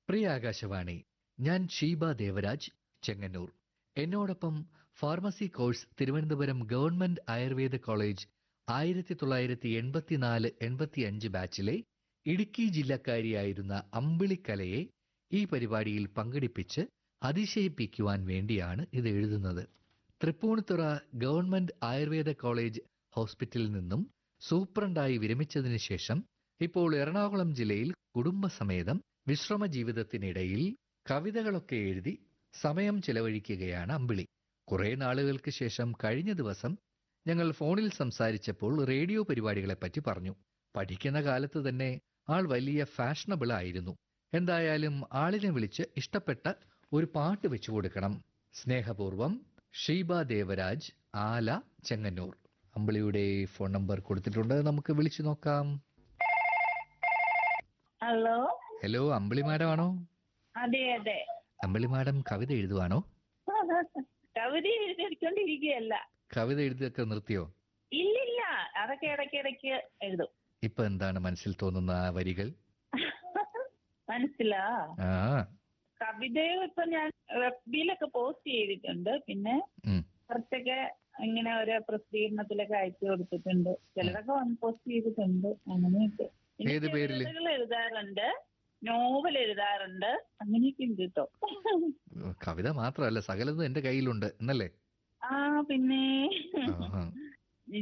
പ്രിയ ആകാശവാണി ഞാൻ ഷീബ ദേവരാജ് ചെങ്ങന്നൂർ എന്നോടൊപ്പം pharmacy course Thiruvananthapuram government Ayurveda college ആയിരത്തി തൊള്ളായിരത്തി എൺപത്തിനാല് എൺപത്തിയഞ്ച് ബാച്ചിലെ ഇടുക്കി ജില്ലക്കാരിയായിരുന്ന അമ്പിളിക്കലയെ ഈ പരിപാടിയിൽ പങ്കെടുപ്പിച്ച് അതിശയിപ്പിക്കുവാൻ വേണ്ടിയാണ് ഇത് എഴുതുന്നത് തൃപ്പൂണിത്തുറ ഗവൺമെന്റ് ആയുർവേദ കോളേജ് ഹോസ്പിറ്റലിൽ നിന്നും സൂപ്രണ്ടായി വിരമിച്ചതിന് ശേഷം ഇപ്പോൾ എറണാകുളം ജില്ലയിൽ കുടുംബസമേതം വിശ്രമ ജീവിതത്തിനിടയിൽ കവിതകളൊക്കെ എഴുതി സമയം ചെലവഴിക്കുകയാണ് അമ്പിളി കുറെ നാളുകൾക്ക് ശേഷം കഴിഞ്ഞ ദിവസം ഞങ്ങൾ ഫോണിൽ സംസാരിച്ചപ്പോൾ റേഡിയോ പരിപാടികളെപ്പറ്റി പറഞ്ഞു പഠിക്കുന്ന കാലത്ത് തന്നെ ആൾ വലിയ ഫാഷനബിൾ ആയിരുന്നു എന്തായാലും ആളിനെ വിളിച്ച് ഇഷ്ടപ്പെട്ട ഒരു പാട്ട് വെച്ചു കൊടുക്കണം സ്നേഹപൂർവം ഷീബ ദേവരാജ് ആല ചെങ്ങന്നൂർ അമ്പിളിയുടെ ഫോൺ നമ്പർ കൊടുത്തിട്ടുണ്ട് നമുക്ക് വിളിച്ചു നോക്കാം ഹലോ ഹലോ അമ്പിളി മാഡം ആണോ അതെ അതെ അമ്പിളി മാഡം കവിത എഴുതുവാണോ കവിത എഴുതിക്കൊണ്ടിരിക്കുകയല്ല കവിത എഴുതിയൊക്കെ നിർത്തിയോ ഇല്ലില്ല അതൊക്കെ ഇടയ്ക്ക് ഇടയ്ക്ക് എഴുതും ഇപ്പൊ എന്താണ് മനസ്സിൽ തോന്നുന്ന ആ വരികൾ മനസ്സിലാ ആ കവിതയും ഇപ്പൊ ഞാൻ വെബിലൊക്കെ പോസ്റ്റ് ചെയ്തിട്ടുണ്ട് പിന്നെ ഉം. കുറച്ചൊക്കെ ഇങ്ങനെ ഓരോ പ്രസിദ്ധീകരണത്തിലൊക്കെ അയച്ചു കൊടുത്തിട്ടുണ്ട് ചിലതൊക്കെ വന്ന് പോസ്റ്റ് ചെയ്തിട്ടുണ്ട് അങ്ങനെയൊക്കെ പിന്നെ ഏത് പേരില്? ചെറുകഥകൾ എഴുതാറുണ്ട് നോവൽ എഴുതാറുണ്ട് അങ്ങനെയൊക്കെ ഉണ്ട് കേട്ടോ കവിത മാത്രമല്ല സകലതും എന്റെ കയ്യിലുണ്ട് എന്നല്ലേ ആ പിന്നെ ആഹാ.